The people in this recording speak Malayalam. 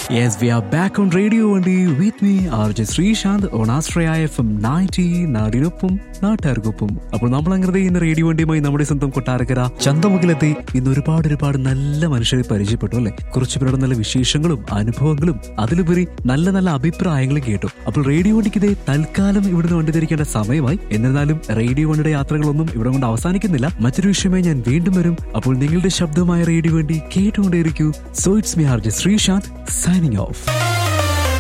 Yes, we are back on Radio Vandi with me, RJ Sreesanth on Astraya FM 90 നാടിനൊപ്പം നാട്ടുകാർക്കൊപ്പം അപ്പോൾ നമ്മൾ അങ്ങനെ ഇന്ന് റേഡിയോ വണ്ടിയുമായി നമ്മുടെ സ്വന്തം കൊട്ടാരക്കര ചന്തമുഖിലെത്തി ഇന്ന് ഒരുപാട് ഒരുപാട് നല്ല മനുഷ്യരെ പരിചയപ്പെട്ടു അല്ലെ കുറച്ചു പേരുടെ നല്ല വിശേഷങ്ങളും അനുഭവങ്ങളും അതിലുപരി നല്ല നല്ല അഭിപ്രായങ്ങളും കേട്ടു അപ്പോൾ റേഡിയോ വണ്ടിക്ക് ഇതേ തൽക്കാലം ഇവിടുന്ന് വണ്ടി തിരിക്കേണ്ട സമയമായി എന്നിരുന്നാലും റേഡിയോ വണ്ടിയുടെ യാത്രകളൊന്നും ഇവിടെ കൊണ്ട് അവസാനിക്കുന്നില്ല മറ്റൊരു വിഷയമായി ഞാൻ വീണ്ടും വരും അപ്പോൾ നിങ്ങളുടെ ശബ്ദമായ റേഡിയോ വണ്ടി കേട്ടുകൊണ്ടേയിരിക്കൂ so it's me R J Sreesanth signing of